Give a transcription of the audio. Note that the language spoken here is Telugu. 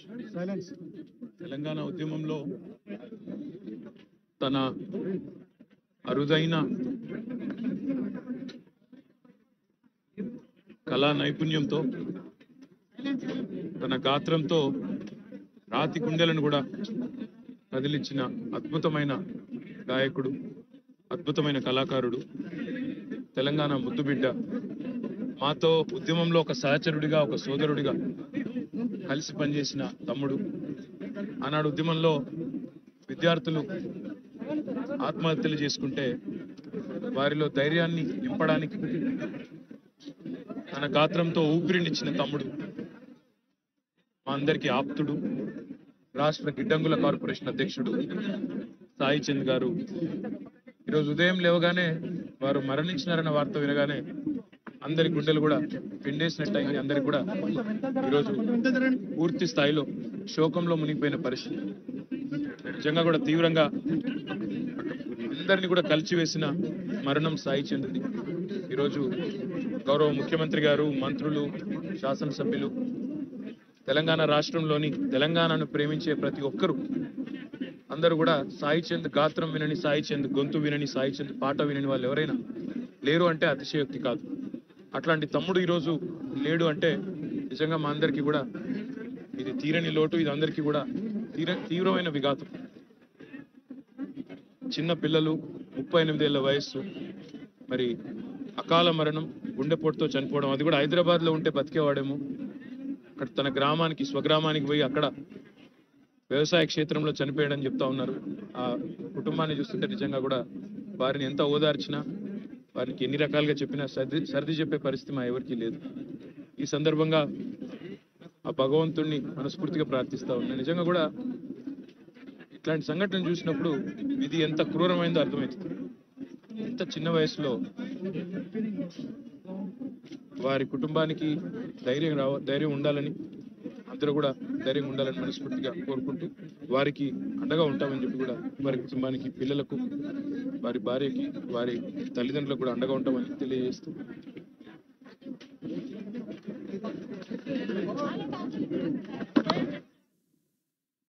తెలంగాణ ఉద్యమంలో తన అరుదైన కళా నైపుణ్యంతో తన గాత్రంతో రాతి కుండెలను కూడా కదిలించిన అద్భుతమైన గాయకుడు అద్భుతమైన కళాకారుడు తెలంగాణ ముద్దుబిడ్డ మాతో ఉద్యమంలో ఒక సహచరుడిగా ఒక సోదరుడిగా కలిసి పనిచేసిన తమ్ముడు ఆనాడు ఉద్యమంలో విద్యార్థులు ఆత్మహత్యలు చేసుకుంటే వారిలో ధైర్యాన్ని నింపడానికి తన గాత్రంతో ఊపిరినిచ్చిన తమ్ముడు మా అందరికీ ఆప్తుడు రాష్ట్ర గిడ్డంగుల కార్పొరేషన్ అధ్యక్షుడు సాయి చంద్ గారు ఈరోజు ఉదయం లేవగానే వారు మరణించినారన్న వార్త వినగానే అందరి గుండెలు కూడా పిండేసినట్టు అయింది అందరికి కూడా ఈరోజు పూర్తి స్థాయిలో శోకంలో మునిగిపోయిన పరిస్థితి నిజంగా కూడా తీవ్రంగా అందరినీ కూడా కలిచివేసిన మరణం సాయి చంద్రుడి ఈరోజు గౌరవ ముఖ్యమంత్రి గారు మంత్రులు శాసనసభ్యులు తెలంగాణ రాష్ట్రంలోని తెలంగాణను ప్రేమించే ప్రతి ఒక్కరూ అందరూ కూడా సాయి చంద్ గాత్రం వినని సాయి చంద్ గొంతు వినని సాయి చంద్ పాట వినని వాళ్ళు ఎవరైనా లేరు అంటే అతిశయోక్తి కాదు అట్లాంటి తమ్ముడు ఈరోజు లేడు అంటే నిజంగా మా అందరికీ కూడా ఇది తీరని లోటు ఇది అందరికీ కూడా తీర తీవ్రమైన విఘాతం చిన్న పిల్లలు ముప్పై ఎనిమిదేళ్ల వయస్సు మరి అకాల మరణం గుండెపోటుతో చనిపోవడం అది కూడా హైదరాబాద్ లో ఉంటే బతికేవాడేమో అక్కడ తన గ్రామానికి స్వగ్రామానికి పోయి అక్కడ వ్యవసాయ క్షేత్రంలో చనిపోయాడని చెప్తా ఉన్నారు ఆ కుటుంబాన్ని చూస్తుంటే నిజంగా కూడా వారిని ఎంత ఓదార్చినా వారికి ఎన్ని రకాలుగా చెప్పినా సర్ది సర్ది చెప్పే పరిస్థితి మా ఎవరికీ లేదు ఈ సందర్భంగా ఆ భగవంతుణ్ణి మనస్ఫూర్తిగా ప్రార్థిస్తా ఉన్నా నిజంగా కూడా ఇట్లాంటి సంఘటన చూసినప్పుడు ఇది ఎంత క్రూరమైందో అర్థమవుతుంది ఎంత చిన్న వయసులో వారి కుటుంబానికి ధైర్యం రావ ధైర్యం ఉండాలని అందరూ కూడా ధైర్యం ఉండాలని మనస్ఫూర్తిగా కోరుకుంటూ వారికి అండగా ఉంటామని చెప్పి కూడా వారి కుటుంబానికి పిల్లలకు వారి భార్యకి వారి తల్లిదండ్రులకు కూడా అండగా ఉంటామని తెలియజేస్తూ